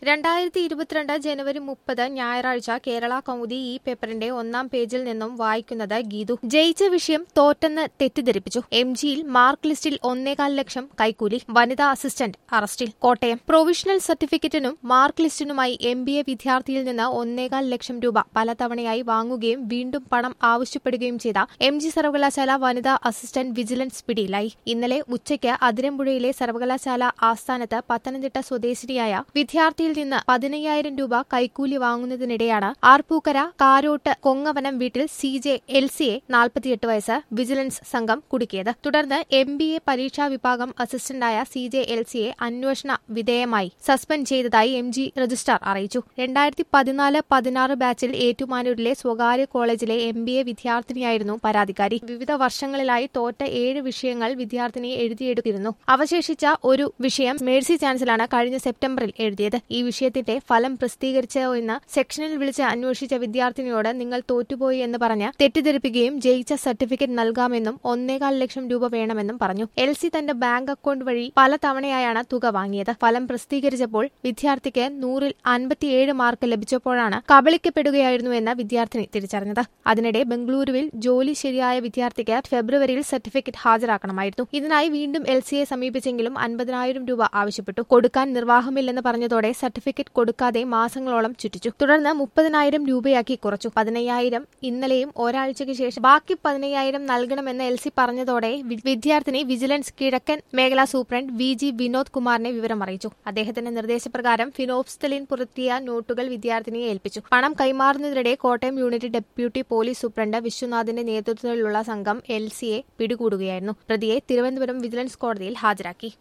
രണ്ടായിരത്തി ഇരുപത്തിരണ്ട് ജനുവരി മുപ്പത് ഞായറാഴ്ച കേരള കൗമുദി ഈ പേപ്പറിന്റെ ഒന്നാം പേജിൽ നിന്നും വായിക്കുന്നത് ഗീതു ജയിച്ച വിഷയം തോറ്റെന്ന് തെറ്റിദ്ധരിപ്പിച്ചു എം ജിയിൽ മാർക്ക് ലിസ്റ്റിൽ ഒന്നേകാൽ ലക്ഷം കൈക്കൂലി വനിതാ അസിസ്റ്റന്റ് അറസ്റ്റിൽ കോട്ടയം പ്രൊവിഷണൽ സർട്ടിഫിക്കറ്റിനും മാർക്ക് ലിസ്റ്റിനുമായി എം ബി എ വിദ്യാർത്ഥിയിൽ നിന്ന് ഒന്നേകാൽ ലക്ഷം രൂപ പലതവണയായി വാങ്ങുകയും വീണ്ടും പണം ആവശ്യപ്പെടുകയും ചെയ്ത എം ജി സർവകലാശാല വനിതാ അസിസ്റ്റന്റ് വിജിലൻസ് പിടിയിലായി ഇന്നലെ ഉച്ചയ്ക്ക് അതിരമ്പുഴയിലെ സർവകലാശാല ആസ്ഥാനത്ത് പത്തനംതിട്ട സ്വദേശിനിയായ വിദ്യാർത്ഥിയിൽ നിന്ന് പതിനയ്യായിരം രൂപ കൈക്കൂലി വാങ്ങുന്നതിനിടെയാണ് ആർപ്പൂക്കര കാരോട്ട് കൊങ്ങവനം വീട്ടിൽ സി ജെ എൽ സിയെ നാൽപ്പത്തിയെട്ട് വയസ്സ് വിജിലൻസ് സംഘം കുടുക്കിയത് തുടർന്ന് എം ബി എ പരീക്ഷാ വിഭാഗം അസിസ്റ്റന്റായ സി ജെ എൽ സിയെ അന്വേഷണ വിധേയമായി സസ്പെൻഡ് ചെയ്തതായി എം ജി രജിസ്ട്രാർ അറിയിച്ചു രണ്ടായിരത്തി പതിനാല് പതിനാറ് ബാച്ചിൽ ഏറ്റുമാനൂരിലെ സ്വകാര്യ കോളേജിലെ എം ബി എ വിദ്യാർത്ഥിനിയായിരുന്നു പരാതിക്കാരി വിവിധ വർഷങ്ങളിലായി തോറ്റ ഏഴ് വിഷയങ്ങൾ വിദ്യാർത്ഥിനി എഴുതിയെടുത്തിരുന്നു അവശേഷിച്ച ഒരു വിഷയം മേഴ്സി ചാൻസലാണ് കഴിഞ്ഞ സെപ്റ്റംബറിൽ എഴുതിയത് ഈ വിഷയത്തിന്റെ ഫലം പ്രസിദ്ധീകരിച്ചോ എന്ന് സെക്ഷനിൽ വിളിച്ച് അന്വേഷിച്ച വിദ്യാർത്ഥിനിയോട് നിങ്ങൾ തോറ്റുപോയി എന്ന് പറഞ്ഞ് തെറ്റിദ്ധരിപ്പിക്കുകയും ജയിച്ച സർട്ടിഫിക്കറ്റ് നൽകാമെന്നും ഒന്നേകാൽ ലക്ഷം രൂപ വേണമെന്നും പറഞ്ഞു എൽ സി തന്റെ ബാങ്ക് അക്കൌണ്ട് വഴി പല തവണയായാണ് തുക വാങ്ങിയത് ഫലം പ്രസിദ്ധീകരിച്ചപ്പോൾ വിദ്യാർത്ഥിക്ക് നൂറിൽ അൻപത്തിയേഴ് മാർക്ക് ലഭിച്ചപ്പോഴാണ് കബളിക്കപ്പെടുകയായിരുന്നുവെന്ന് വിദ്യാർത്ഥിനി തിരിച്ചറിഞ്ഞത് അതിനിടെ ബംഗളൂരുവിൽ ജോലി ശരിയായ വിദ്യാർത്ഥിക്ക് ഫെബ്രുവരിയിൽ സർട്ടിഫിക്കറ്റ് ഹാജരാക്കണമായിരുന്നു ഇതിനായി വീണ്ടും എൽ സിയെ സമീപിച്ചെങ്കിലും അൻപതിനായിരം രൂപ ആവശ്യപ്പെട്ടു കൊടുക്കാൻ നിർവാഹമില്ലെന്ന് പറഞ്ഞതോടെ സർട്ടിഫിക്കറ്റ് കൊടുക്കാതെ മാസങ്ങളോളം ചുറ്റിച്ചു തുടർന്ന് മുപ്പതിനായിരം രൂപയാക്കി കുറച്ചു പതിനയ്യായിരം ഇന്നലെയും ഒരാഴ്ചയ്ക്ക് ശേഷം ബാക്കി പതിനയ്യായിരം നൽകണമെന്ന് എൽ സി പറഞ്ഞതോടെ വി- വിദ്യാർത്ഥിനി വിജിലൻസ് കിഴക്കൻ മേഖലാ സൂപ്രണ്ട് വി ജി വിനോദ് കുമാറിനെ വിവരം അറിയിച്ചു അദ്ദേഹത്തിന്റെ നിർദ്ദേശപ്രകാരം ഫിനോപ്സ്റ്റലിൻ പുറത്തിയ നോട്ടുകൾ വിദ്യാർത്ഥിനിയെ ഏൽപ്പിച്ചു പണം കൈമാറുന്നതിനിടെ കോട്ടയം യൂണിറ്റ് ഡെപ്യൂട്ടി പോലീസ് സൂപ്രണ്ട് വിശ്വനാഥിന്റെ നേതൃത്വത്തിലുള്ള സംഘം എൽ സിയെ പിടികൂടുകയായിരുന്നു പ്രതിയെ തിരുവനന്തപുരം വിജിലൻസ് കോടതിയിൽ ഹാജരാക്കി